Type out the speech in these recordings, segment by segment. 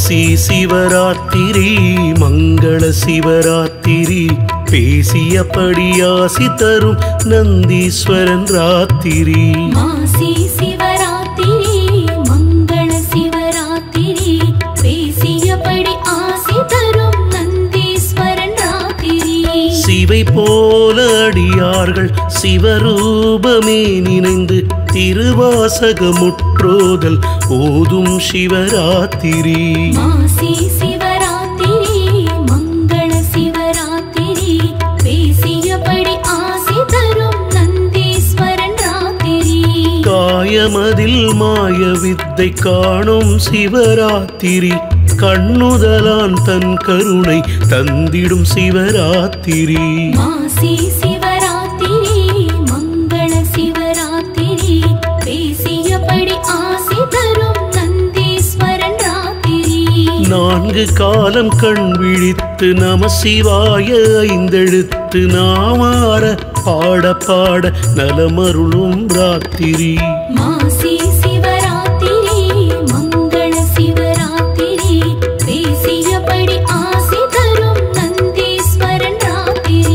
மாசி சிவராத்திரி மங்கள சிவராத்திரி பேசியபடி ஆசி தரும் நந்தீஸ்வரன் ராத்திரி மாசி சிவராத்திரி மங்கள சிவராத்திரி பேசியபடி ஆசி தரும் நந்தீஸ்வரன் ராத்திரி சிவை போல அடியார்கள் சிவரூபமே நினைந்து திருவாசகமுற்றோதல் ஓதும் சிவராத்திரி மாசி சிவராத்திரி மங்கள சிவராத்திரி பேசியபடி ஆசி தரும் நந்தீஸ்வரன் ராத்திரி காயமதில் மாய வித்தை காணும் சிவராத்திரி கண்ணுதலான் தன் கருணை தந்திடும் சிவராத்திரி மாசி சிவராத்திரி மங்கள சிவராத்திரி பேசியபடி ஆசி தரும் நந்தீஸ்வரன் ராத்திரி நான்கு காலம் கண் விழித்து நம சிவாய ஐந்தெழுத்து நாமார பாட பாட நலமருளும் ராத்திரி மாசி சிவராத்திரி மங்கள சிவராத்திரி பேசியபடி ஆசி தரும் நந்தீஸ்வரன் ராத்திரி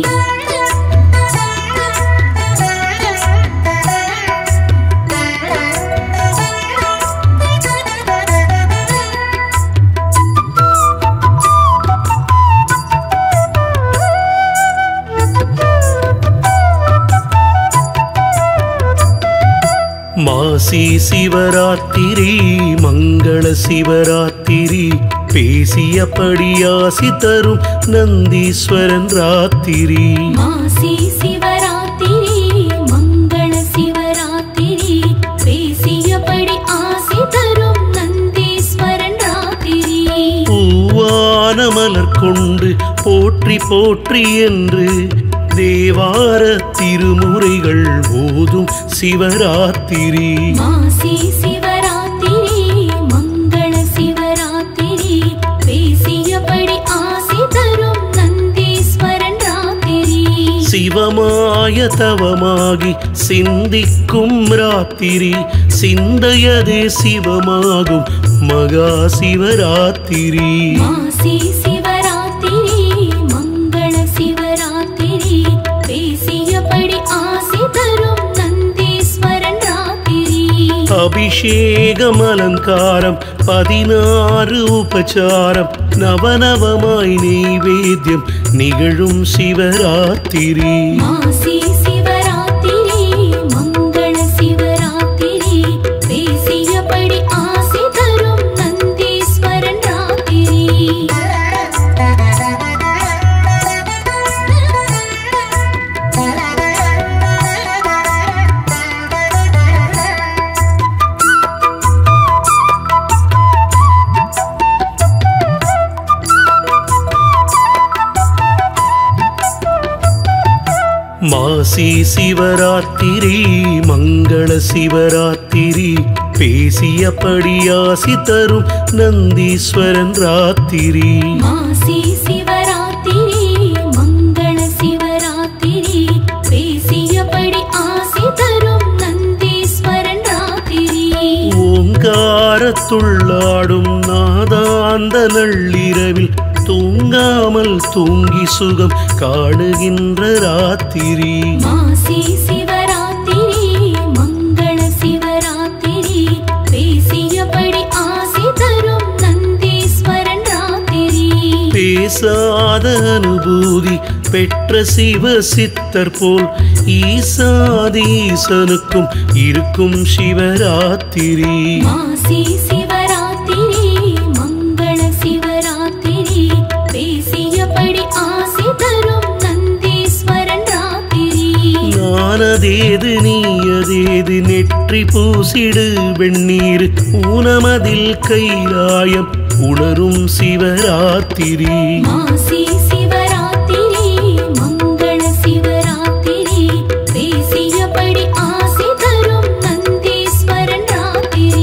மாசி சிவராத்திரி மங்கள சிவராத்திரி பேசியபடி ஆசி தரும் நந்தீஸ்வரன் ராத்திரி மாசி சிவராத்திரி மங்கள சிவராத்திரி பேசியபடி ஆசி தரும் நந்தீஸ்வரன் ராத்திரி பூவான மலர் கொண்டு போற்றி போற்றி என்று தேவார திருமுறைகள் ஓதும் சிவராத்திரி மாசி சிவராத்திரி மங்கள சிவராத்திரி பேசியபடி ஆசி தரும் நந்தீஸ்வரன் ராத்திரி சிவமாய தவமாகி சிந்திக்கும் ராத்திரி சிந்தையதே சிவமாகும் மகா சிவராத்திரி மாசி சிவராத்திரி மங்கள சிவராத்திரி பேசியபடி ஆசி தரும் நந்தீஸ்வரன் ராத்திரி அபிஷேகம் அலங்காரம் பதினாறு உபச்சாரம் நவநவமாய் நெய்வேத்தியம் நிகழும் சிவராத்திரி மாசி சிவராத்திரி மங்கள சிவராத்திரி பேசியபடி ஆசி தரும் நந்தீஸ்வரன் ராத்திரி மாசி சிவராத்திரி மங்கள சிவராத்திரி பேசியபடி ஆசி தரும் நந்தீஸ்வரன் ராத்திரி மாசி சிவராத்திரி மங்கள சிவராத்திரி பேசியபடி ஆசி தரும் நந்தீஸ்வரன் ராத்திரி ஓங்காரத்துள்ளாடும் நாதாந்த நள்ளிரவில் தூங்காமல் தூங்கி சுகம் காணுகின்ற ராத்திரி மாசி சிவராத்திரி மங்கள சிவராத்திரி பேசியபடி ஆசி தரும் நந்தீஸ்வரன் ராத்திரி பேசாத அனுபூதி பெற்ற சிவ சித்தர் போல் ஈசாதீசனுக்கும் இருக்கும் சிவராத்திரி மாசி சிவராத்திரி மங்கள சிவராத்திரி பேசியபடி ஆசி தரும் நந்தீஸ்வரன் ராத்திரி ஞானதேது நீயதேது நெற்றி பூசிடு வெண்ணீர் ஊனமதில் கைலாயம் உணரும் சிவராத்திரி மாசி சிவராத்திரி மங்கள சிவராத்திரி பேசியபடி ஆசி தரும் நந்தீஸ்வரன் ராத்திரி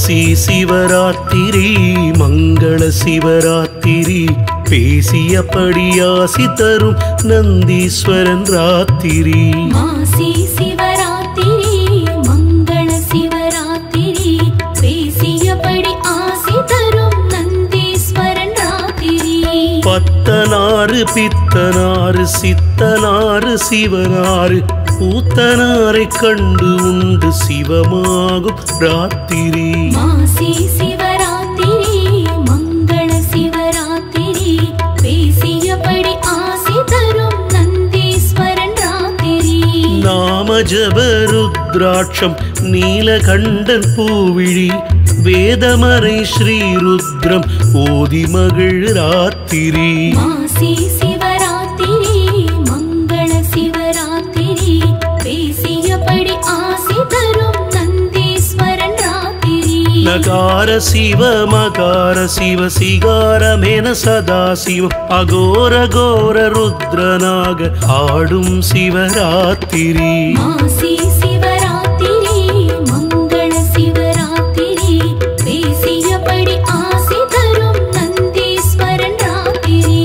மாசி சிவராத்திரி மங்கள சிவராத்திரி பேசியபடி ஆசி தரும் நந்தீஸ்வரன் ராத்திரி மாசி சிவராத்திரி மங்கள சிவராத்திரி பேசியபடி ஆசி தரும் நந்தீஸ்வரன் ராத்திரி பத்தனாறு பித்தனாறு சித்தனாறு சிவனாறு பூத்தனாரை கண்டு உண்டு சிவமாகும் ராத்திரி மாசி சிவராத்திரி மங்கள சிவராத்திரி பேசியபடி ஆசி தரும் நந்தீஸ்வரன் ராத்திரி நாம ஜப ருத்ராட்சம் நீலகண்டன் பூவிழி வேதமறை ஸ்ரீருத்ரம் ஓதி மகிழ் ராத்திரி மாசி சிவராத்திரி மங்கள சிவராத்திரி பேசியபடி ஆசி தரும் நந்தீஸ்வரன் ராத்திரி நகார சிவ மகார சிவ சிகாரமென சதா சிவம் அகோர கோர ருத்ரனாக ஆடும் சிவராத்திரி மாசி சிவராத்திரி மங்கள சிவராத்திரி பேசியபடி ஆசி தரும் நந்தீஸ்வரன் ராத்திரி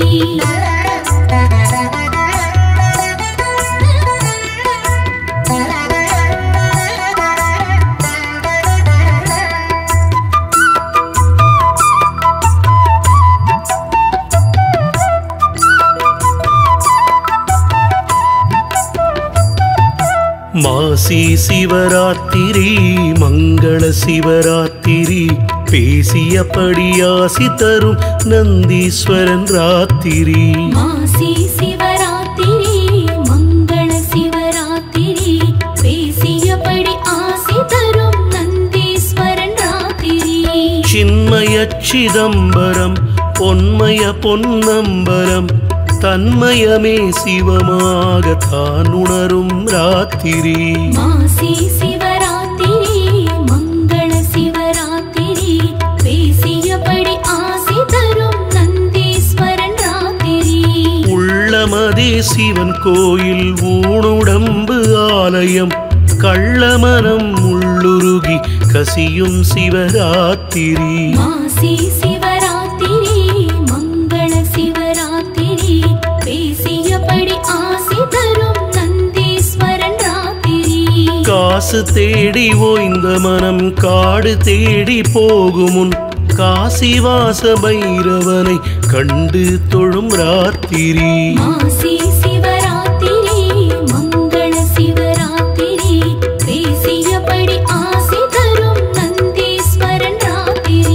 மாசி சிவராத்திரி மங்கள சிவராத்திரி பேசியபடி ஆசி தரும் நந்தீஸ்வரன் ராத்திரி மாசி சிவராத்திரி மங்கள சிவராத்திரி பேசியபடி ஆசி தரும் நந்தீஸ்வரன் ராத்திரி சின்மய சிதம்பரம் பொன்மய பொன்னம்பரம் தன்மயமே சிவமாக தான் உணரும் ராத்திரி மாசி சிவராத்திரி மங்கள சிவராத்திரி பேசியபடி ஆசி தரும் நந்தீஸ்வரன் ராத்திரி உள்ளமதே சிவன் கோயில் ஊனுடம்பு ஆலயம் கள்ளமனம் உள்ளுருகி கசியும் சிவராத்திரி மாசி சிவராத்திரி மங்கள சிவராத்திரி பேசியபடி ஆசி தரும் நந்தீஸ்வரன் ராத்திரி காசு தேடி ஓய்ந்த மனம் காடு தேடி போகுமுன் காசிவாச பைரவனை கண்டு தொழும் ராத்திரி மாசி சிவராத்திரி மங்கள சிவராத்திரி பேசியபடி ஆசி தரும் நந்தீஸ்வரன் ராத்திரி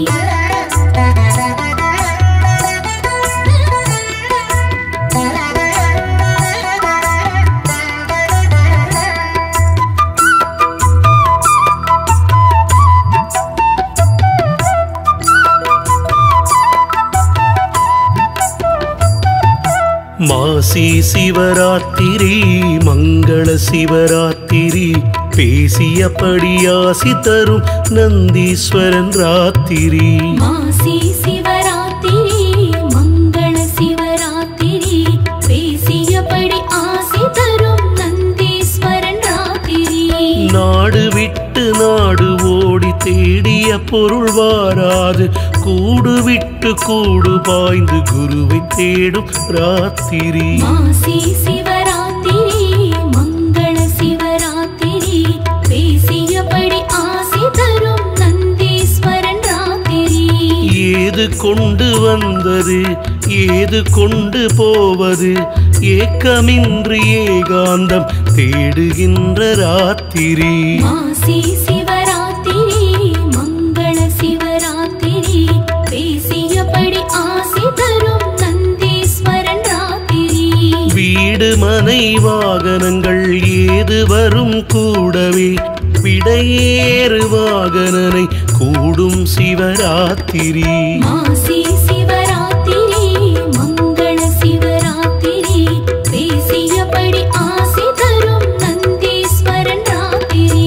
மாசி சிவராத்திரி மங்கள சிவராத்திரி பேசியபடி ஆசி தரும் நந்தீஸ்வரன் ராத்திரி மாசி சிவராத்திரி மங்கள சிவராத்திரி பேசியபடி ஆசி தரும் நந்தீஸ்வரன் ராத்திரி நாடு விட்டு நாடு ஓடி தேடிய பொருள் வாராது கூடு விட்டு கூடு பாய்ந்து குருவை தேடும் ராத்திரி மாசி சிவராத்திரி மங்கள சிவராத்திரி பேசியபடி ஆசி தரும் நந்தீஸ்வரன் ராத்திரி ஏது கொண்டு வந்தது ஏது கொண்டு போவது ஏக்கமின்றி ஏகாந்தம் தேடுகின்ற ராத்திரி மாசி சிவராத்திரி மங்கள சிவராத்திரி பேசியபடி ஆசி தரும் நந்தீஸ்வரன் ராத்திரி வீடு மனை வாகனங்கள் ஏது வரும் கூடவே விடையேறு வாகனனை கூடும் சிவராத்திரி மாசி சிவராத்திரி மங்கள சிவராத்திரி பேசியபடி ஆசி தரும் நந்தீஸ்வரன் ராத்திரி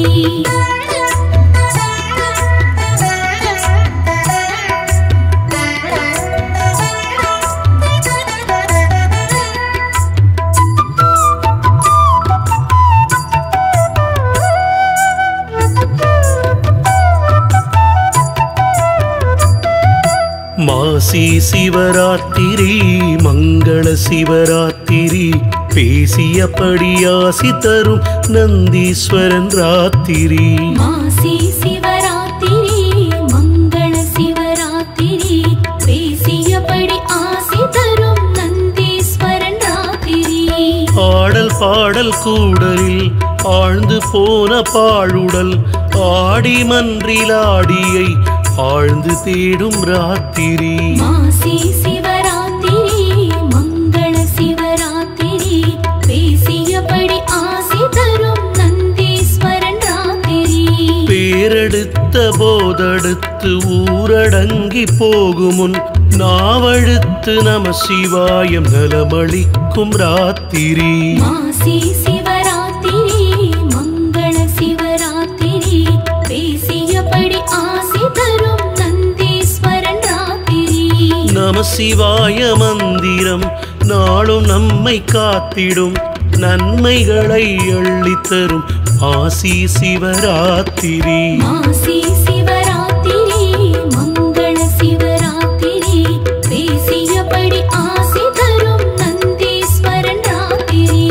மாசி சிவராத்திரி மங்கள சிவராத்திரி பேசியபடி ஆசி தரும் நந்தீஸ்வரன் ராத்திரி மாசி சிவராத்திரி மங்கள சிவராத்திரி பேசியபடி ஆசி தரும் நந்தீஸ்வரன் ராத்திரி ஆடல் பாடல் கூடலில் ஆழ்ந்து போன பாழுடல் ஆடி மன்றிலாடியை ஆழ்ந்து தேடும் ராத்திரி மாசி சிவராத்திரி மங்கள சிவராத்திரி பேசியபடி ஆசி தரும் நந்தீஸ்வரன் ராத்திரி பேரெடுத்த போதடுத்து ஊரடங்கி போகுமுன் நாவழுத்து நம சிவாயம் நலமளிக்கும் ராத்திரி மாசி சிவராத்திரி மங்கள சிவராத்திரி பேசியபடி ஆசி தரும் நந்தீஸ்வரன் ராத்திரி நம சிவாய மந்திரம் நாளும் நம்மை காத்திடும் நன்மைகளை அள்ளித்தரும் ஆசி சிவராத்திரி மாசி சிவராத்திரி மங்கள சிவராத்திரி பேசியபடி ஆசி தரும் நந்தீஸ்வரன் ராத்திரி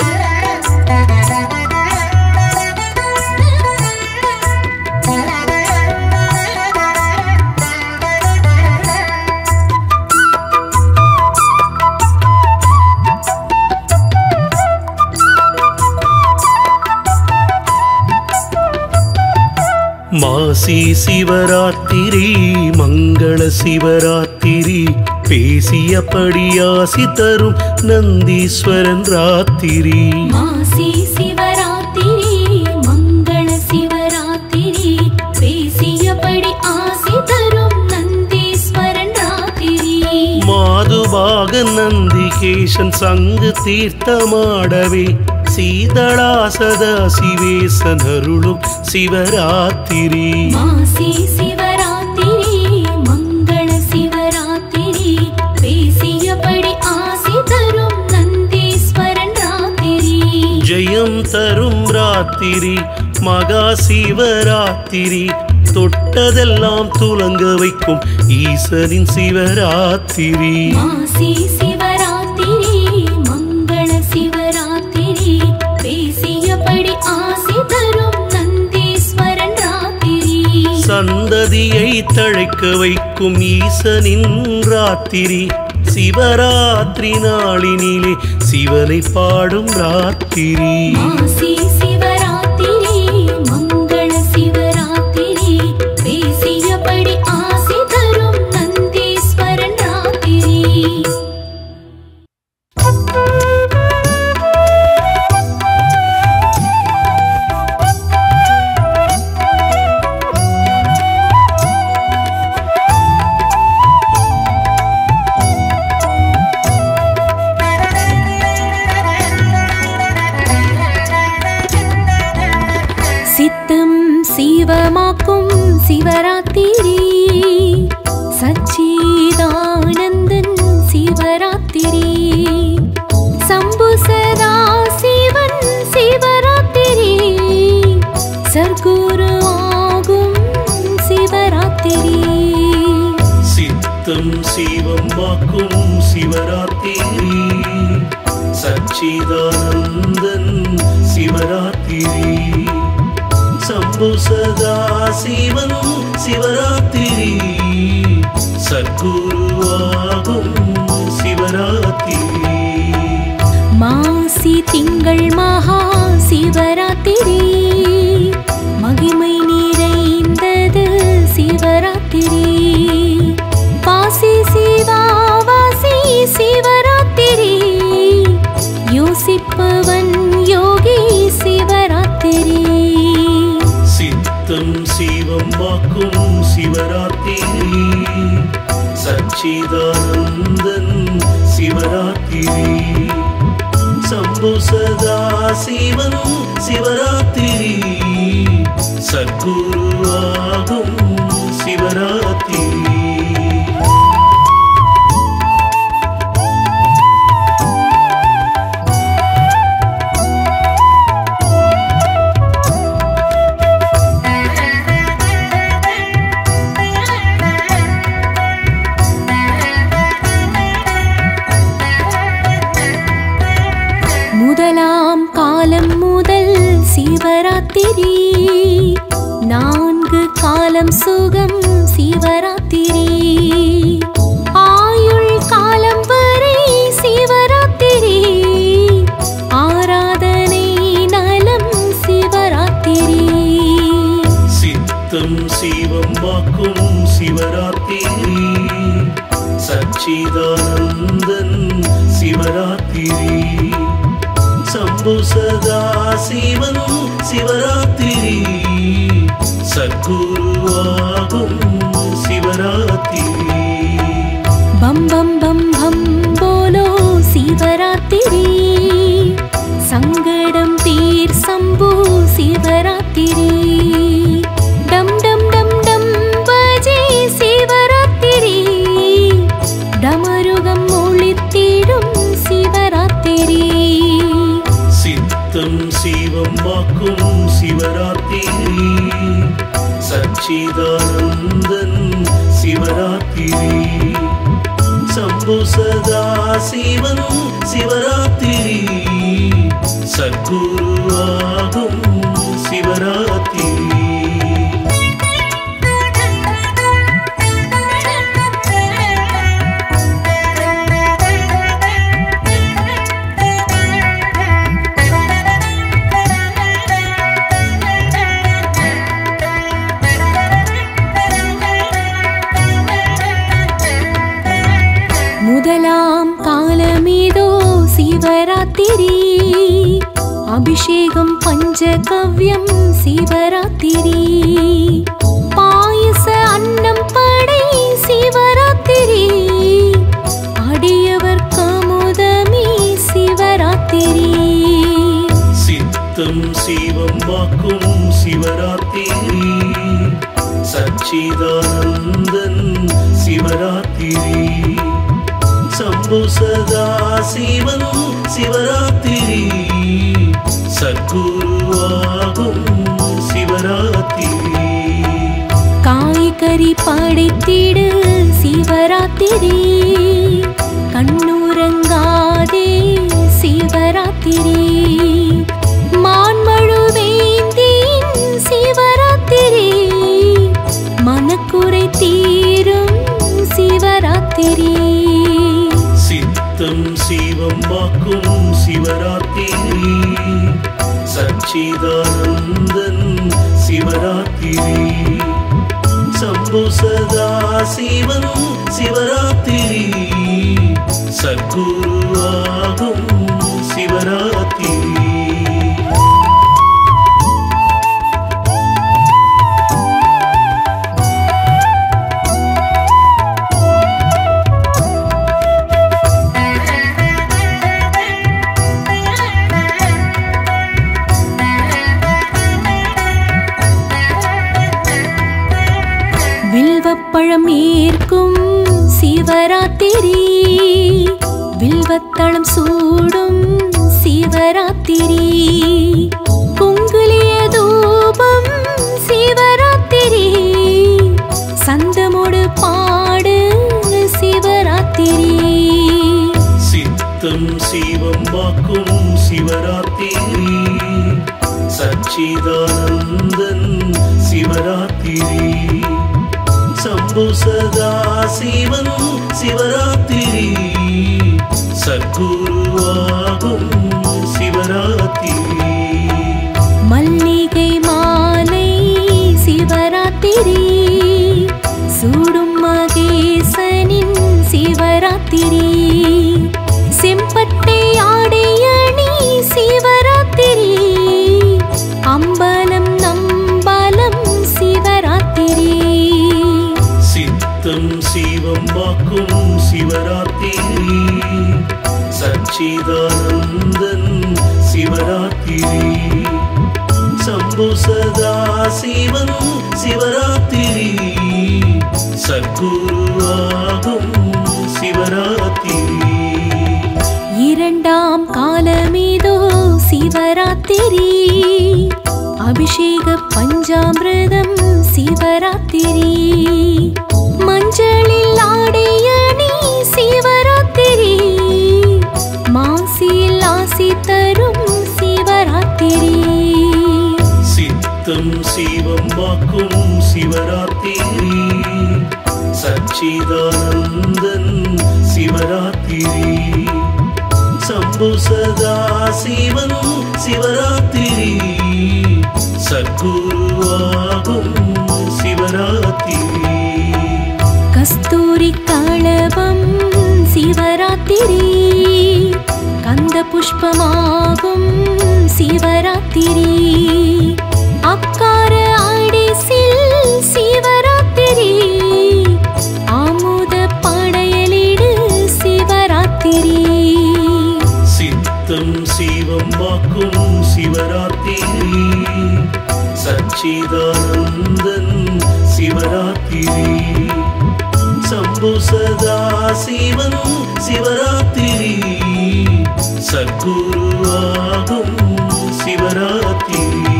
மாசி சிவராத்திரி மங்கள சிவராத்திரி பேசியபடி ஆசி தரும் நந்தீஸ்வரன் ராத்திரி மாசி சிவராத்திரி மங்கள சிவராத்திரி பேசியபடி ஆசி தரும் நந்தீஸ்வரன் ராத்திரி மாதுபாக நந்திகேசன் சங்கு தீர்த்தமாடவே சீதளாசதா சிவேசன் அருளும் சிவராத்திரி மாசி சிவராத்திரி மங்கள சிவராத்திரி பேசியபடி ஆசி தரும் நந்தீஸ்வரன் ராத்திரி ஜெயம் தரும் ராத்திரி மகா சிவராத்திரி தொட்டதெல்லாம் துலங்க வைக்கும் ஈசனின் சிவராத்திரி மாசி சிவராத்திரி மங்கள சிவராத்திரி பேசியபடி ஆசி தரும் நந்தீஸ்வரன் ராத்திரி சந்ததியை தழைக்க வைக்கும் ஈசனின் ராத்திரி சிவராத்திரி நாளினிலே சிவனை பாடும் ராத்திரி மாசி சிவராத்திரி மங்கள சிவராத்திரி பேசியபடி ஆசி தரும் நந்தீஸ்வரன் ராத்திரி சித்தம் சிவமாக்கும் சிவராத்திரி சச்சிதானந்தன் சிவராத்திரி சம்பு சதா சிவன் சிவராத்திரி சர்க்குரு ஆகும் சிவராத்திரி சித்தம் சிவம் வாக்கும் சிவராத்திரி சச்சிதானந்தன் சிவராத்திரி சம்பு சதா சிவன் சிவராத்திரி சத்குருவாகும் சிவராத்திரி மாசி திங்கள் மகா சிவராத்திரி மகிமை நிறைந்தது சிவராத்திரி பாசி சிவாவாசி சிவராத்திரி யோசிப்பவன் யோகி சிவராத்திரி சித்தம் சிவம் வாக்கும் சிவராத்திரி சச்சிதானந்தன் சிவராத்திரி சம்பு சதா சிவன் சிவராத்திரி சத்குருவாகும் சிவராத்திரி சிவராத்திரி நான்கு காலம் சுகம் சிவராத்திரி ஆயுள் காலம் வரை சிவராத்திரி ஆராதனை நலம் சிவராத்திரி சித்தம் சிவம் வாக்கும் சிவராத்திரி சச்சிதானந்தன் சிவராத்திரி சம்பு சதா சிவன் சிவராத்திரி சத்குருவாகும் சிவராத்திரி பம் பம் பம் பம் போலோ சிவராத்திரி சங்கடம் தீர் சம்பு சிவராத்திரி டம் டம் டம் டம் பஜே சிவராத்திரி டமருகம் ஒளித்திடும் சிவராத்திரி சித்தம் சிவம் வாக்கும் சிவராத்திரி சச்சிதானந்தன் சிவராத்திரி சம்பு சதா சிவன் சிவராத்திரி சத்குருவாகும் சிவராத்திரி முதலாம் காலமேதோ சிவராத்திரி அபிஷேகம் பஞ்சகவ்யம் சிவராத்திரி பாயச அன்னம் படை சிவராத்திரி அடியவர் கமுதமே சிவராத்திரி சித்தம் சிவம் வாக்கும் சிவராத்திரி சச்சிதானந்தன் சிவராத்திரி சம்பு சதா சிவன் சிவராத்திரி சத்குருவாகும் சிவராத்திரி காய்கறி படைத்திடு சிவராத்திரி கண்ணுறங்காதே சிவராத்திரி மான்மழுவேந்தின் சிவராத்திரி மனக்குறை தீரும் சிவராத்திரி சித்தம் சிவம் வாக்கும் சிவராத்திரி சச்சிதானந்தன் சிவராத்திரி சம்பு சதா சிவன் சிவராத்திரி சத்குருவாகும் சிவராத்திரி வில்வப்பழம் ஏற்கும் சிவராத்திரி வில்வத்தளம் சூடும் சிவராத்திரி குங்குலிய தூபம் சிவராத்திரி சந்தமோடு பாடு சிவராத்திரி சித்தம் சிவம் வாக்கும் சிவராத்திரி சச்சிதானந்தன் சிவராத்திரி சம்பு சதா சிவன் சிவராத்திரி சத்குருவாகும் சிவராத்திரி மல்லிகை மாலை சிவராத்திரி சூடும் மகேசனின் சிவராத்திரி செம்பட்டை ஆடையணி சிவராத்திரி அம்பலம் நம்பலம் சிவராத்திரி சித்தம் சிவம் வாக்கும் சிவராத்திரி சச்சிதானந்தன் சிவராத்திரி சம்பு சதா சிவன் சிவராத்திரி சத்குருவாகும் சிவராத்திரி இரண்டாம் காலமேதோ சிவராத்திரி அபிஷேக பஞ்சாமிரதம் சிவராத்திரி மஞ்சளில் ஆடையணி சிவராத்திரி மாசியில் ஆசி தரும் சிவராத்திரி சித்தம் சிவமாக்கும் சிவராத்திரி சச்சிதானந்தன் சிவராத்திரி சம்பு சதா சிவன் சிவராத்திரி சத்குருவாகும் சிவராத்திரி கஸ்தூரி களவம் சிவராத்திரி கந்த புஷ்பமாகும் சிவராத்திரி அக்கார ஆடிசில் சிவராத்திரி ஆமுத படையலிடு சிவராத்திரி சித்தம் சிவமாக்கும் சிவராத்திரி சச்சிதானந்தன் சிவராத்திரி சம்பு சதா சிவன் சிவராத்திரி சத்குருவாகும் சிவராத்திரி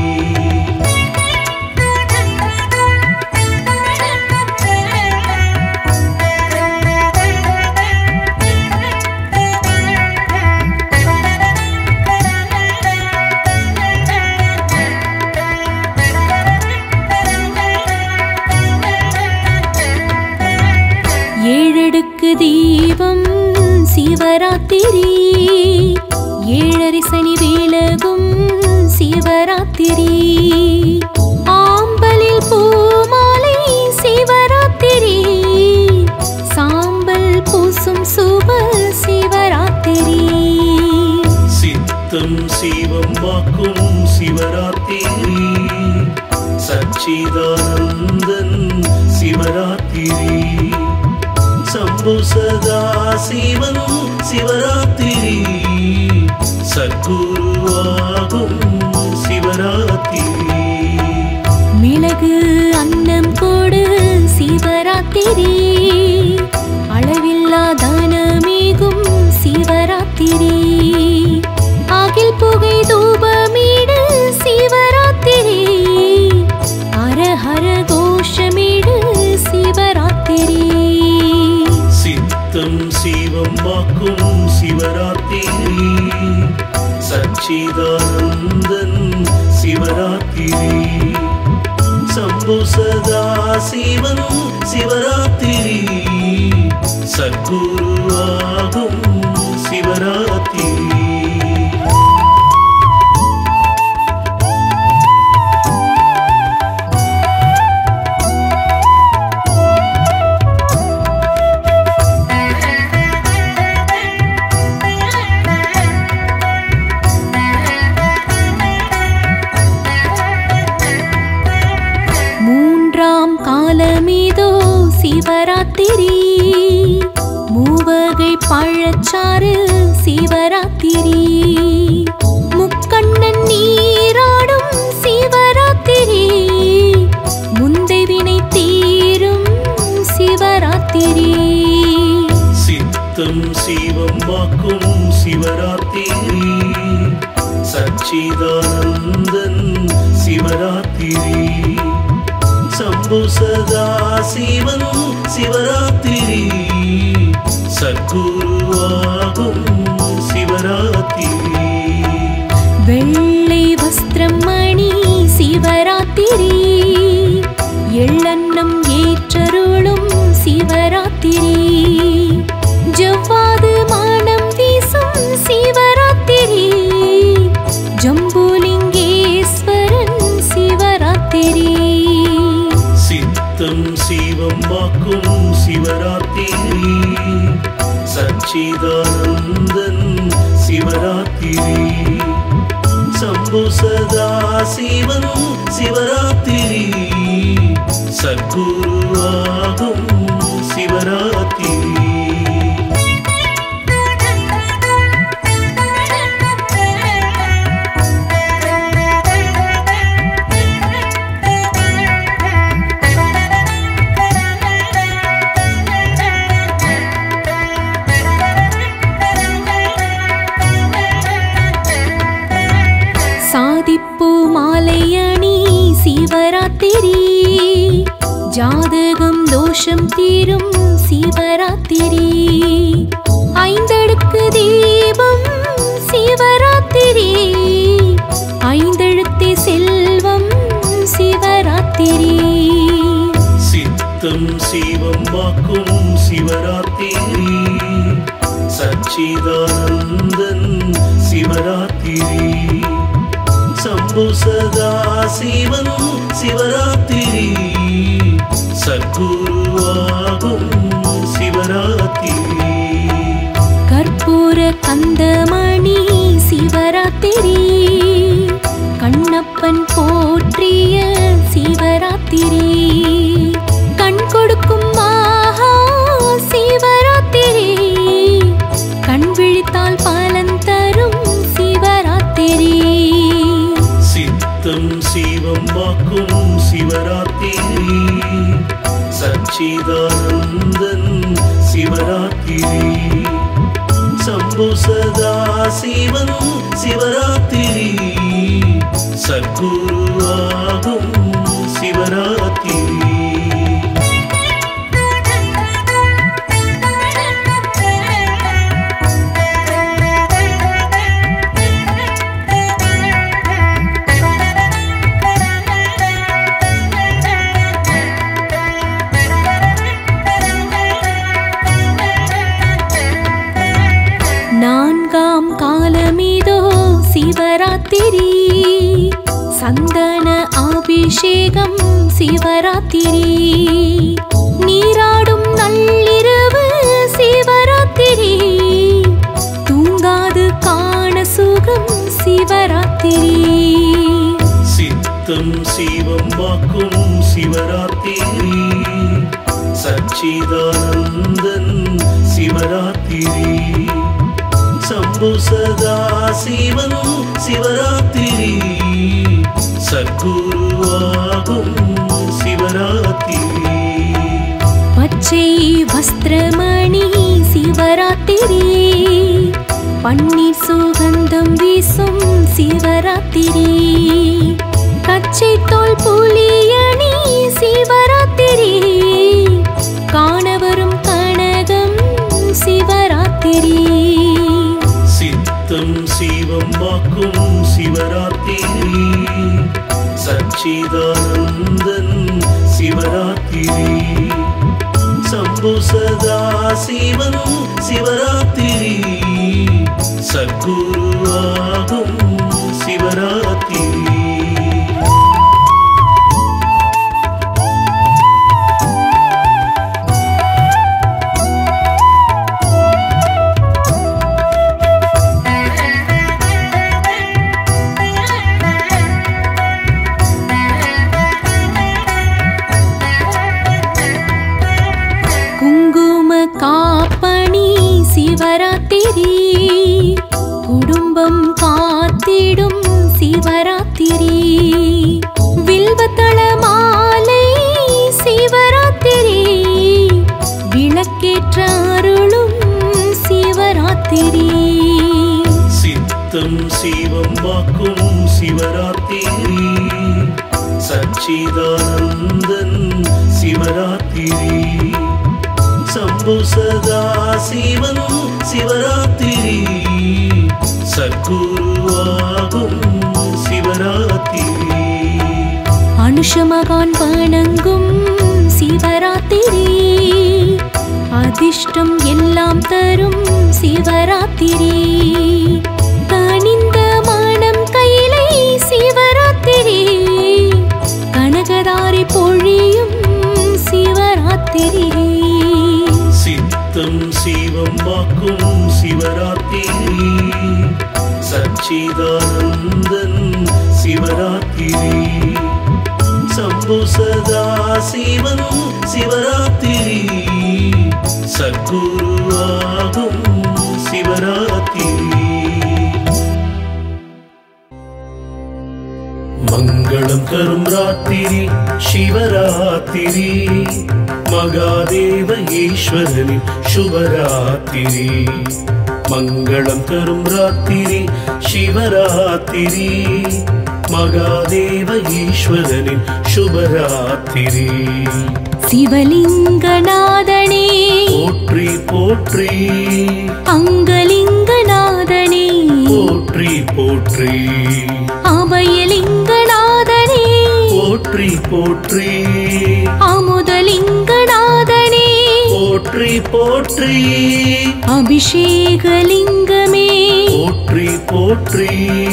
ஏழடுக்கு தீபம் சிவராத்திரி ஏழரிசனி விலகும் சிவராத்திரி ஆம்பலில் பூமாலை சிவராத்திரி சாம்பல் பூசும் சுப சிவராத்திரி சித்தம் சிவமாக்கும் சிவராத்திரி சச்சிதானந்தன் சிவராத்திரி சம்பு சதா சிவன் சிவராத்திரி சத்குருவாகும் சிவராத்திரி மிளகு அன்னம் கொடு சிவராத்திரி அளவில்லா தானமேகும் சிவராத்திரி அகில் புகை தூபமீடு சிவராத்திரி ஹர கோஷமீடு சிவராத்திரி சித்தம் சிவமாக்கும் சிவராத்திரி சச்சிதானந்தன் சிவராத்திரி சம்பு சதா சிவன் சிவராத்திரி சத்குருவாகும் சிவராத்திரி மூன்றாம் காலமிதோ சிவராத்திரி மூவகை பழச்சாறு சிவராத்திரி முக்கண்ணன் நீராடும் சிவராத்திரி முந்தை வினை தீரும் சிவராத்திரி சித்தம் சிவமாக்கும் சிவராத்திரி சச்சிதானந்தன் சிவராத்திரி சம்பு சதா சிவன் சிவராத்திரி சத்குருவாகும் சிவராத்திரி வெள்ளை வஸ்திரம் மணி சிவராத்திரி எள்ளன்னம் ஏற்றருளும் சிவராத்திரி ஜவ்வாது மானம் வீசும் சிவராத்திரி ஜம்புலிங்கேஸ்வரன் சிவராத்திரி சித்தம் சிவமாக்கும் சிவராத்திரி சச்சிதானந்தன் சிவராத்திரி சம்பு சதா சிவன் சிவராத்திரி சத்குருவாகும் சிவராத்திரி சாதிப்பூ மாலையணி சிவராத்திரி ஜாதகம் தோஷம் தீரும் சிவராத்திரி ஐந்தடுக்கு தீபம் சிவராத்திரி ஐந்தெழுத்தே செல்வம் சச்சிதானந்தன் சிவராத்திரி சம்பு சதா சிவன் சிவராத்திரி சத்குருவாகும் சிவராத்திரி கற்பூர கந்தமணி சிவராத்திரி கண்ணப்பன் போற்றிய சிவராத்திரி கண் கொடுக்கும் மகா சிவராத்திரி கண் விழித்தால் பலன் தரும் சிவராத்திரி சித்தம் சிவம் வாக்கும் சிவராத்திரி சச்சிதானந்தன் சிவராத்திரி சம்பு சதா சிவன் சிவராத்திரி சத்குருவாகும் சிவராத்திரி நான்காம் காலமிதோ சிவராத்திரி சந்தன அபிஷேகம் சிவராத்திரி நீராடும் நள்ளிரவு சிவராத்திரி தூங்காது காண சுகம் சிவராத்திரி சித்தம் சிவம் வாக்கும் சிவராத்திரி சச்சிதானந்தன் சிவராத்திரி சம்பு சதா சிவன் சிவராத்திரி சத்குருவாகும் சிவராத்திரி பச்சை வஸ்திரமணி சிவராத்திரி பன்னீர் சுகந்தம் வீசும் சிவராத்திரி கச்சை தோல் புலியணி சிவராத்திரி காணவரும் கனகம் சிவராத்திரி சித்தம் சிவம் வாக்கும் சிவராத்திரி சச்சிதானந்தன் சிவராத்திரி சம்பு சதா சிவன் சிவராத்திரி சத்குருவாகும் சிவராத்திரி குங்கும காப்பணி சிவராத்திரி குடும்பம் காத்திடும் சிவராத்திரி வில்வத்தள மாலை சிவராத்திரி விளக்கேற்ற அருளும் சிவராத்திரி சித்தம் சிவம் வாக்கும் சிவராத்திரி சச்சிதானந்தன் சிவராத்திரி சம்பு சதா சிவன் சிவராத்திரி சத்குருவாகும் சிவராத்திரி அனுஷமகான் வணங்கும் சிவராத்திரி அதிர்ஷ்டம் எல்லாம் தரும் சிவராத்திரி கனிந்த மனம் கையிலை சிவராத்திரி கனகதாரி பொழியும் சிவராத்திரி சித்தம் சிவம் வாக்கும் சிவராத்திரி சச்சிதானந்தன் சிவராத்திரி சம்பு சதா சிவன் சிவராத்திரி சத்குருவாகும் சிவராத்திரி மங்களம் தரும் ராத்திரி சிவராத்திரி மகாதேவ ஈஸ்வரனின் சுபராத்திரி மங்களம் தரும் ராத்திரி சிவராத்திரி மகாதேவ ஈஸ்வரனின் சுபராத்திரி சிவலிங்கநாதனே போற்றி போற்றி அங்கலிங்கநாதனே போற்றி போற்றி அபயலிங்கநாதனே போற்றி போற்றி அமுதலிங்கநாதனே போற்றி போற்றி அபிஷேகலிங்கமே போற்றி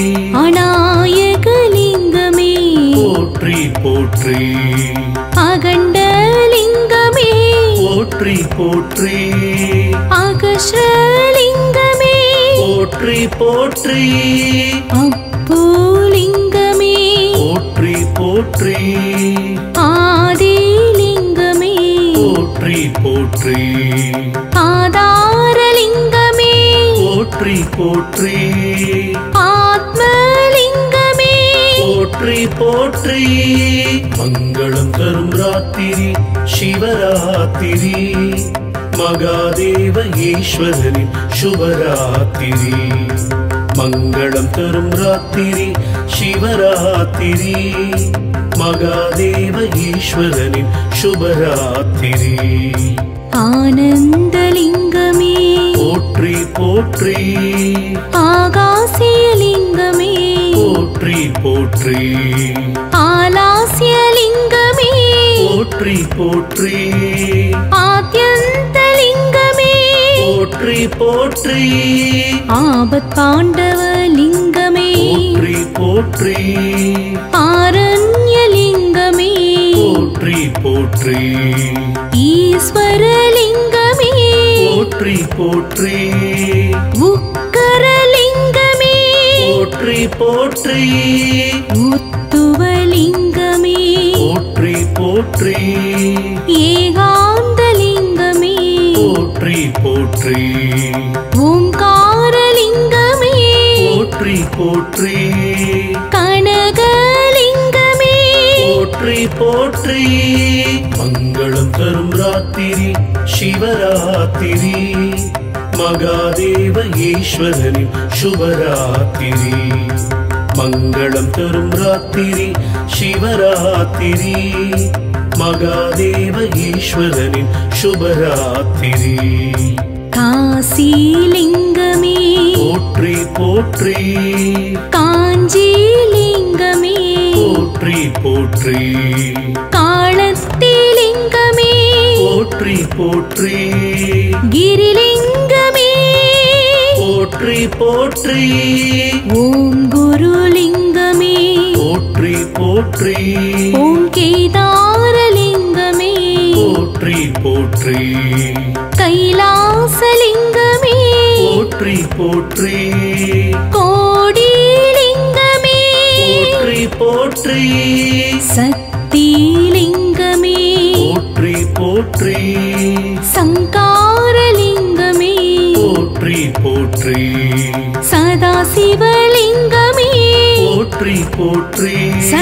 அநாயகலிங்கமே போற்றி போற்றி அகண்டலிங்கமே போற்றி போற்றி அகஸ்ரலிங்கமே போற்றி போற்றி அப்புலிங்கமே போற்றி போற்றி ஆதிலிங்கமே போற்றி போற்றி ஆதாரலிங்கமே போற்றி போற்றி ஆத்மலிங்கமே போற்றி போற்றி மங்களம் தரும் ராத்திரி சிவராத்திரி மகாதேவ ஈஸ்வரனின் சுபராத்திரி மங்களம் தரும் ராத்திரி சிவராத்திரி மகாதேவ ஈஸ்வரனின் சுபராத்திரி ஆனந்தலிங்கமே போற்றி போற்றி ஆகாசியலிங்கமே போற்றி போற்றி ஆலாசியலிங்கமே போற்றி போற்றி ஆத்யந்தலிங்கமே போற்றி போற்றி ஆபத் பாண்டவலிங்கமே போற்றி போற்றி ஆரண்யலிங்கமே போற்றி போற்றி ஈஸ்வரலிங்கமே போற்றி போற்றி உக்கரலிங்கமே போற்றி போற்றி உத்துவலிங்கமே போற்றி போற்றி ஏகாந்தலிங்கமே போற்றி போற்றி ஓங்காரலிங்கமே போற்றி போற்றி கனகலிங்கமே போற்றி போற்றி மங்களம் தரும் ராத்திரி சிவராத்திரி மகாதேவ ஈஸ்வரனின் சுபராத்திரி மங்களம் தரும் ராத்திரி சிவராத்திரி மகாதேவ ஈஸ்வரனின் சுபராத்திரி காசிலிங்கமே போற்றி போற்றி காஞ்சிலிங்கமே போற்றி போற்றி காளத்திலிங்கமே போற்றி போற்றி கிரிலிங்கமே போற்றி போற்றி ஓம் குருலிங்கமே போற்றி போற்றி ஓம் கேதாரலிங்கமே போற்றி போற்றி கைலாசலிங்கமே போற்றி போற்றி கோடிலிங்கமே போற்றி போற்றி சக்திலிங்கமே போற்றி போற்றி சங்காரலிங்கமே போற்றி போற்றி சதாசிவலிங்கமே போற்றி போற்றி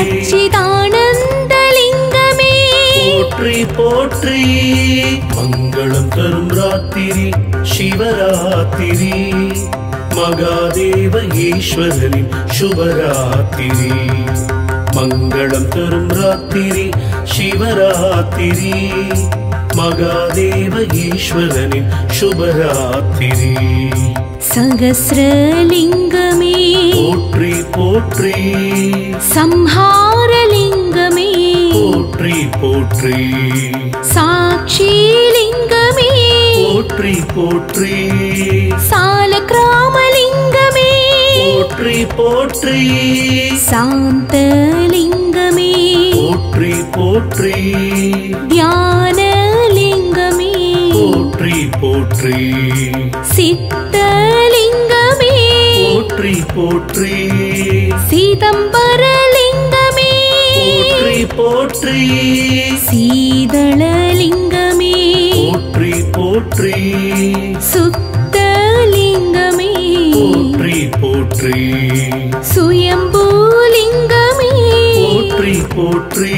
சச்சிதானந்தலிங்கமே போற்றி போற்றி மங்களம் தரும் ராத்திரி சிவராத்திரி மகாதேவ ஈஸ்வரனின் சுபராத்திரி மங்களம் தரும் ராத்திரி சிவராத்திரி மகாதேவ ஈஸ்வரனின் சுபராத்திரி சகசிரலிங்கமே போற்றி போற்றி சம்ஹாரலிங்கமே போற்றி போற்றி சாட்சிலிங்கமே போற்றி போற்றி சாலக்கிராமலிங்கமே போற்றி போற்றி சாந்தலிங்கமே போற்றி போற்றி தியானலிங்கமே போற்றி போற்றி சித்தலிங்கமே போற்றி போற்றி சிதம்பரலிங்கமே போற்றி போற்றி சீதளலிங்கமே போற்றி போற்றி சுத்தலிங்கமே போற்றி போற்றி சுயம்பூலிங்கமே போற்றி போற்றி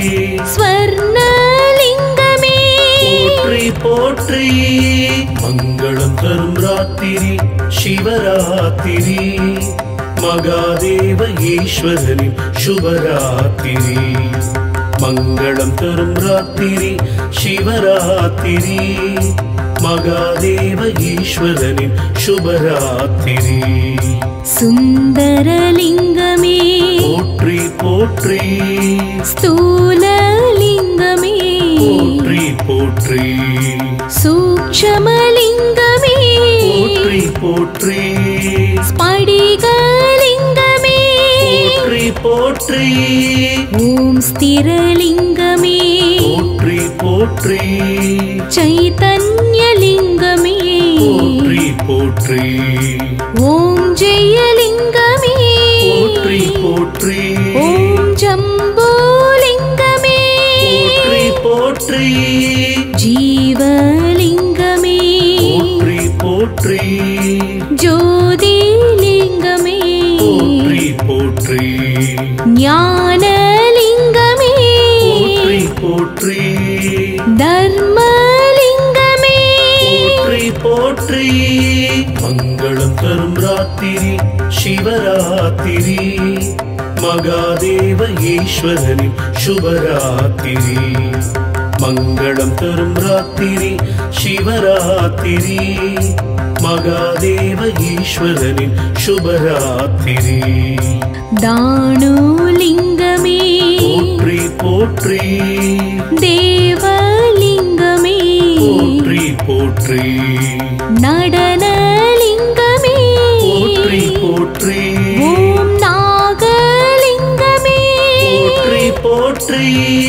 ஸ்வர்ணலிங்கமே போற்றி போற்றி மங்களம் தரும் ராத்திரி சிவராத்திரி மகாதேவ ஈஸ்வரனின் சுபராத்திரி மங்களம் தரும் ராத்திரி சிவராத்திரி மகாதேவ ஈஸ்வரனின் சுபராத்திரி சுந்தரலிங்கமே போற்றி போற்றி ஸ்தூலலிங்கமே போற்றி போற்றி சூக்ஷமலிங்கமே போற்றி போற்றி ஸ்படிகலிங்கமே போற்றி ஓம் ஸ்திரலிங்கமே போற்றி போற்றி சைதன்யலிங்கமே போற்றி போற்றி ஓம் ஜெயலிங்கமே போற்றி போற்றி ஓம் ஜம்புலிங்கமே போற்றி போற்றி ஜீவலிங்கமே போற்றி போற்றி ஜோதிலிங்கமே போற்றி போற்றி ஞானலிங்கமே போற்றி போற்றி தர்மலிங்கமே போற்றி போற்றி மங்களம் தரும் ராத்திரி சிவராத்திரி மகாதேவ ஈஸ்வரனின் சுபராத்திரி மங்களம் தரும் ராத்திரி சிவராத்திரி மகாதேவ ஈஸ்வரனின் சுபராத்திரி தானுலிங்கமே போற்றி போற்றி தேவலிங்கமே போற்றி போற்றி நடனலிங்கமே போற்றி போற்றி ஓம் நாகலிங்கமே போற்றி போற்றி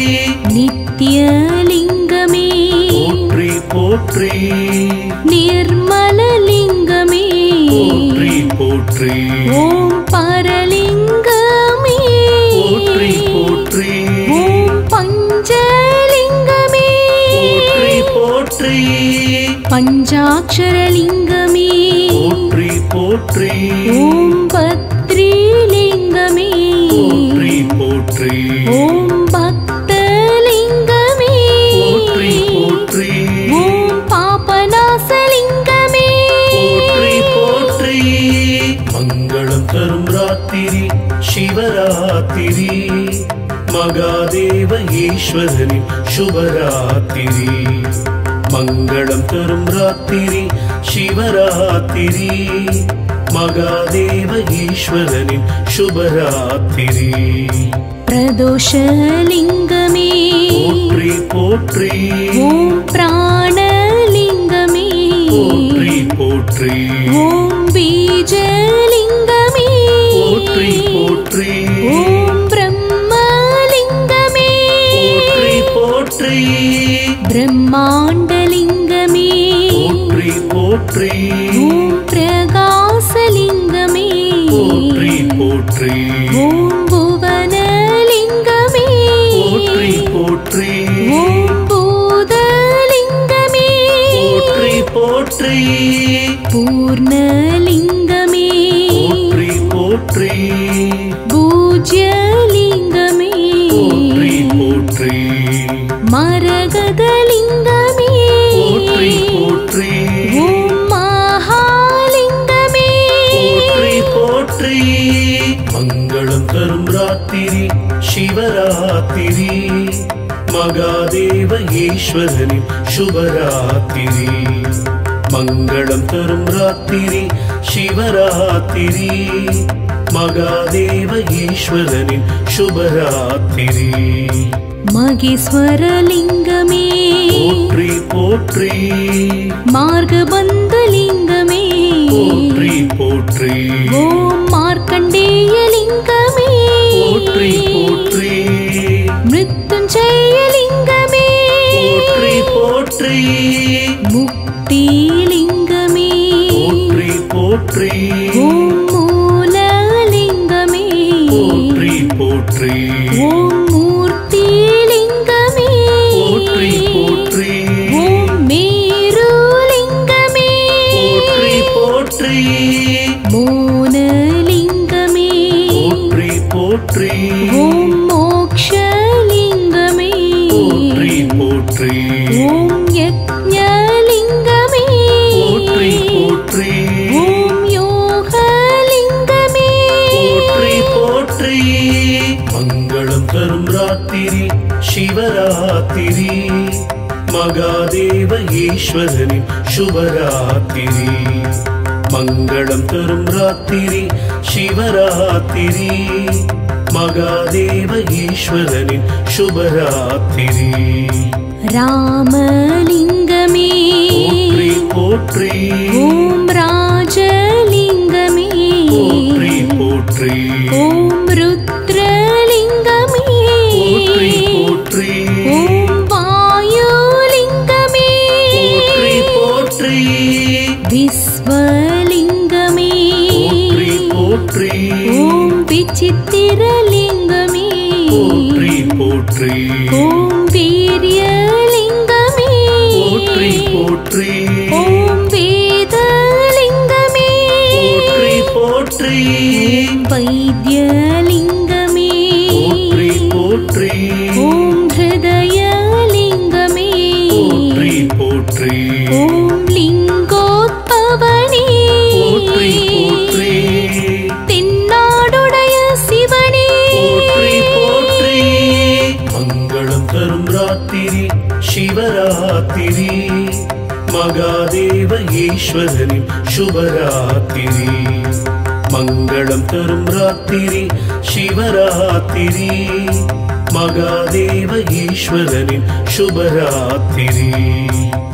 நித்யலிங்கமே போற்றி போற்றி நிர்மலலிங்கமே போற்றி போற்றி ஓம் பரலிங்கமே போற்றி போற்றி ஓம் பஞ்சலிங்கமே போற்றி போற்றி பஞ்சாட்சரலிங்கமே போற்றி போற்றி ஓம் பத்ரிலிங்கமே போற்றி போற்றி ஓம் பக்தலிங்கமே போற்றி போற்றி ஓம் பாபநாசலிங்கமே போற்றி போற்றி மங்களம் தரும் ராத்திரி சிவராத்திரி மகாதேவ ஈஸ்வரனின் சுபராத்திரி மங்களம் தரும் ராத்திரி சிவராத்திரி மகாதேவ ஈஸ்வரனின் சுபராத்திரி பிரதோஷலிங்கமே போற்றி போற்றி ஓம் பிராணலிங்கமே போற்றி போற்றி ஓம் பீஜலிங்கமே போற்றி போற்றி ஓம் பிரம்மலிங்கமே போற்றி போற்றி பிரம்மாண்டலிங்கமே போற்றி போற்றி ஓம் பிரகாசலிங்கமே போற்றி போற்றி ஓம் புவனலிங்கமே போற்றி போற்றி ஓம் பூதலிங்கமே போற்றி போற்றி பூர்ணலிங்கமே போற்றி போற்றி பூஜ்யலிங்கமே போற்றி போற்றி மரகதலிங்கமே போற்றி போற்றி ஓம் மகாலிங்கமே போற்றி போற்றி மங்களம் தரும் ராத்திரி சிவராத்திரி மகாதேவ ஈஸ்வரனின் சுபராத்திரி மங்களம் தரும் ராத்திரி சிவராத்திரி மகாதேவ ஈஸ்வரனின் சுபராத்திரி மகேஸ்வரலிங்கமே போற்றி போற்றி மார்கபந்தலிங்கமே போற்றி போற்றி ஓம் மார்க்கண்டேயலிங்கமே போற்றி போற்றி மிருத்துஞ்சயலிங்கமே போற்றி போற்றி முக்திலிங்கமே போற்றி போற்றி ஓம் மூலலிங்கமே போற்றி போற்றி ஓம் மூர்த்திலிங்கமே போற்றி போற்றி ஓம் மேருலிங்கமே போற்றி போற்றி மோனலிங்கமே போற்றி போற்றி ஓம் மோக்ஷலிங்கமே போற்றி போற்றி ஓம் யக்ஞலிங்கமே போற்றி போற்றி ஓம் யோகலிங்கமே போற்றி போற்றி மங்களம் தரும் ராத்திரி சிவராத்திரி மகாதேவ ஈஸ்வரனின் சுபராத்திரி மங்களம் தரும் ராத்திரி சிவராத்திரி மகாதேவ ஈஸ்வரனின் சுபராத்திரி ராமலிங்கமே போற்றி போற்றி ஓம் ராஜலிங்கமே போற்றி போற்றி ஓம் ருத்ரலிங்கமே போற்றி ஓம் விசித்திரலிங்கமே போற்றி போற்றி ஓம் வீரியலிங்கமே போற்றி போற்றி ஓம் வேதலிங்கமே போற்றி போற்றி வைத்தியலிங்கமே போற்றி போற்றி ஓம் ஹிருதயலிங்கமே போற்றி போற்றி ஓம் லிங்கோத்பவனே போற்றி போற்றி தென்னாடுடைய சிவனே போற்றி போற்றி மங்களம் தரும் ராத்திரி சிவராத்திரி மகாதேவ ஈஸ்வரனின் சுபராத்திரி மங்களம் தரும் ராத்திரி சிவராத்திரி மகாதேவ ஈஸ்வரனின் சுபராத்திரி